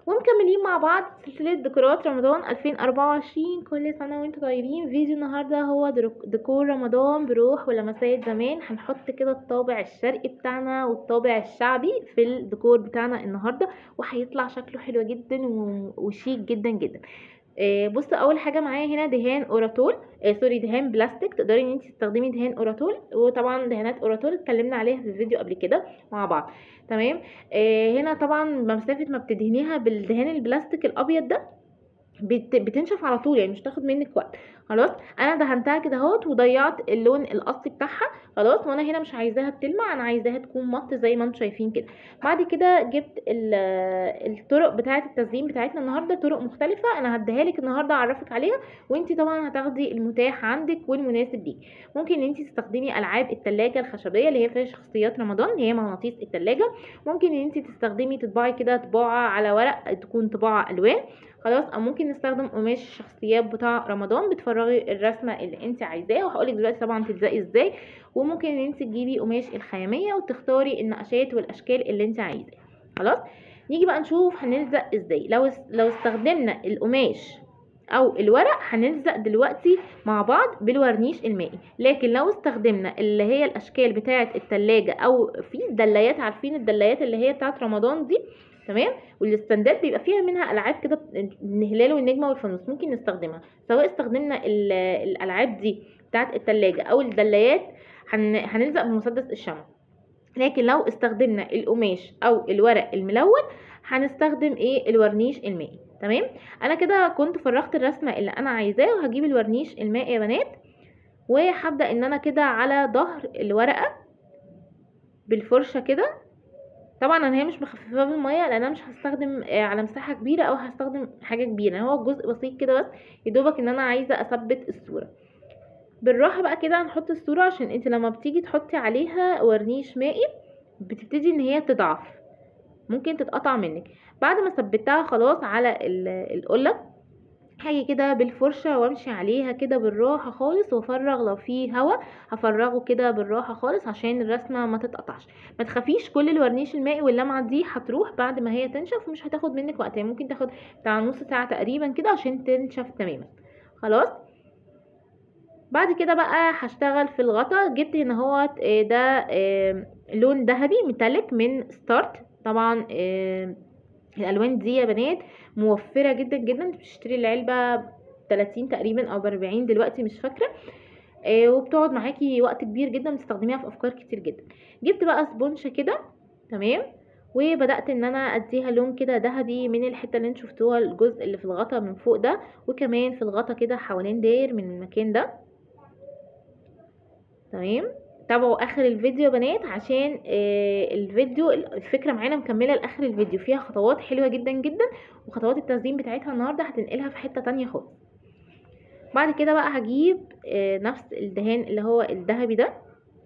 ومكملين مع بعض سلسلة ديكورات رمضان 2024 كل سنة وانتم طيبين فيديو النهاردة هو درك- ديكور رمضان بروح ولمسات زمان هنحط كده الطابع الشرقي بتاعنا والطابع الشعبي في الديكور بتاعنا النهاردة وهيطلع شكله حلو جدا و- وشيك جدا جدا آه، بصوا اول حاجه معايا هنا دهان اوراتول آه سوري دهان بلاستيك تقدري ان انت تستخدمي دهان اوراتول وطبعا دهانات اوراتول اتكلمنا عليها في الفيديو قبل كده مع بعض تمام آه هنا طبعا مسافه ما بتدهنيها بالدهان البلاستيك الابيض ده بت- بتنشف على طول يعني مش تاخد منك وقت خلاص انا دهنتها كده اهوت وضيعت اللون الاصلي بتاعها خلاص وانا هنا مش عايزاها بتلمع انا عايزاها تكون مط زي ما انتم شايفين كده بعد كده جبت ال- الطرق بتاعه التزيين بتاعتنا النهارده طرق مختلفه انا هديها لك النهارده اعرفك عليها وانت طبعا هتاخدي المتاح عندك والمناسب ليك ممكن ان انت تستخدمي العاب التلاجة الخشبيه اللي هي فيها شخصيات رمضان اللي هي مغناطيس التلاجة ممكن ان انت تستخدمي تطبعي كده طباعه على ورق تكون طباعه الوان خلاص او ممكن نستخدم قماش الشخصيات بتاع رمضان بتفرغي الرسمه اللي انت عايزاها وهقولك دلوقتي طبعا تلزقي ازاي وممكن ان انت تجيبي قماش الخياميه وتختاري النقشات والاشكال اللي انت عايزاها خلاص نيجي بقى نشوف هنلزق ازاي لو اس- لو استخدمنا القماش او الورق هنلزق دلوقتي مع بعض بالورنيش المائي لكن لو استخدمنا اللي هي الاشكال بتاعه التلاجة او في دلايات عارفين الدلايات اللي هي بتاعه رمضان دي تمام والاستندات بيبقى فيها منها العاب كده الهلال والنجمه والفانوس ممكن نستخدمها سواء استخدمنا ال- الالعاب دي بتاعه التلاجة او الدلايات هن... هنلزق بمسدس الشمع لكن لو استخدمنا القماش او الورق الملون هنستخدم ايه الورنيش المائي تمام انا كده كنت فرغت الرسمه اللي انا عايزاه وهجيب الورنيش المائي يا بنات وهبدا ان انا كده على ظهر الورقه بالفرشه كده طبعا انا هي مش مخففه بالميه لان انا مش هستخدم آه، على مساحه كبيره او هستخدم حاجه كبيره هو جزء بسيط كده بس يدوبك ان انا عايزه اثبت الصوره بالراحه بقى كده هنحط الصوره عشان انت لما بتيجي تحطي عليها ورنيش مائي بتبتدي ان هي تضعف ممكن تتقطع منك بعد ما ثبتها خلاص على ال- القله هاجي كده بالفرشه وامشي عليها كده بالراحه خالص وافرغ لو في هوا هفرغه كده بالراحه خالص عشان الرسمه ما تتقطعش ما تخافيش كل الورنيش المائي واللمعه دي هتروح بعد ما هي تنشف ومش هتاخد منك وقت يعني ممكن تاخد بتاع نص ساعه تقريبا كده عشان تنشف تماما خلاص بعد كده بقى هشتغل في الغطا جبت هنا هو ده آه، لون ذهبي ميتاليك من ستارت طبعا آه، الالوان دي يا بنات موفره جدا جدا انت بتشتري العلبه ب 30 تقريبا او ب 40 دلوقتي مش فاكره آه، وبتقعد معاكي وقت كبير جدا بتستخدميها في افكار كتير جدا جبت بقى سبونشه كده تمام وبدات ان انا اديها لون كده ذهبي من الحته اللي انتوا شفتوها الجزء اللي في الغطا من فوق ده وكمان في الغطا كده حوالين داير من المكان ده تمام تابعوا اخر الفيديو يا بنات عشان آه الفيديو الفكره معانا مكمله لاخر الفيديو فيها خطوات حلوه جدا جدا وخطوات التزيين بتاعتها النهارده هتنقلها في حته تانية خالص بعد كده بقى هجيب آه نفس الدهان اللي هو الذهبي ده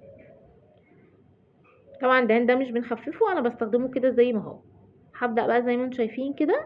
طبعا الدهان ده مش بنخففه انا بستخدمه كده زي ما هو هبدا بقى زي ما انتم شايفين كده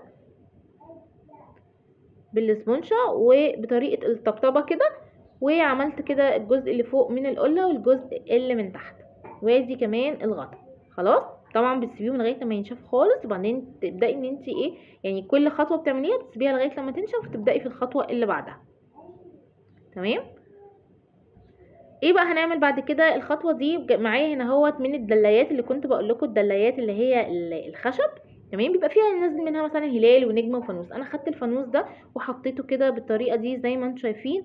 بالسبونشة وبطريقه الطبطبه كده وعملت كده الجزء اللي فوق من القلة والجزء اللي من تحت وادي كمان الغطا خلاص طبعا بتسيبيهم لغايه لما ينشف خالص وبعدين تبداي ان انت ايه يعني كل خطوه بتعمليها بتسيبيها لغايه لما تنشف وتبداي في الخطوه اللي بعدها تمام ايه بقى هنعمل بعد كده الخطوه دي بج- معايا هنا اهوت من الدلايات اللي كنت بقول لكم الدلايات اللي هي ال- الخشب تمام بيبقى فيها نازل منها مثلا هلال ونجمه وفانوس انا خدت الفانوس ده وحطيته كده بالطريقه دي زي ما انتم شايفين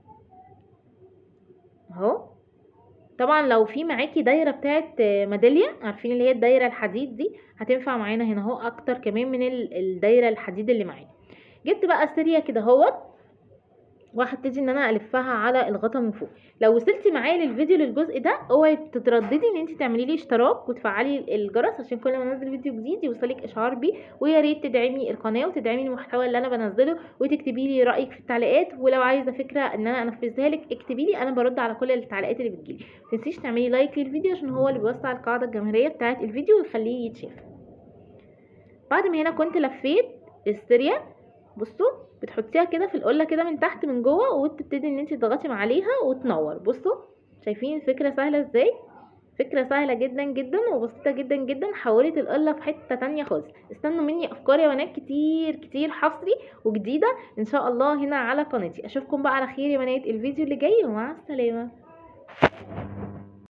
اهو طبعا لو في معاكي دايره بتاعت ميداليه عارفين اللي هي الدايره الحديد دي هتنفع معانا هنا اهو اكتر كمان من ال- الدايره الحديد اللي معايا جبت بقى سيريا كده اهوت وهبتدي ان انا الفها على الغطا من فوق لو وصلتي معايا للفيديو للجزء ده اوعي تترددي ان انت تعملي لي اشتراك وتفعلي الجرس عشان كل ما انزل فيديو جديد يوصلك اشعار بيه ويا ريت تدعمي القناه وتدعمي المحتوى اللي انا بنزله وتكتبي لي رايك في التعليقات ولو عايزه فكره ان انا انفذها لك اكتبي لي انا برد على كل التعليقات اللي بتجيلي متنسيش تعملي لايك للفيديو عشان هو اللي بيوسع القاعده الجماهيريه بتاعه الفيديو ويخليه يتشاف بعد ما هنا كنت لفيت السيريا بصوا بتحطيها كده في القله كده من تحت من جوه وتبتدي ان انت تضغطي عليها وتنور بصوا شايفين الفكره سهله ازاي فكرة سهلة جدا جدا وبسيطة جدا جدا حولت القلة في حتة تانية خالص استنوا مني افكار يا بنات كتير كتير حصري وجديدة ان شاء الله هنا على قناتي اشوفكم بقى على خير يا بنات الفيديو اللي جاي ومع السلامة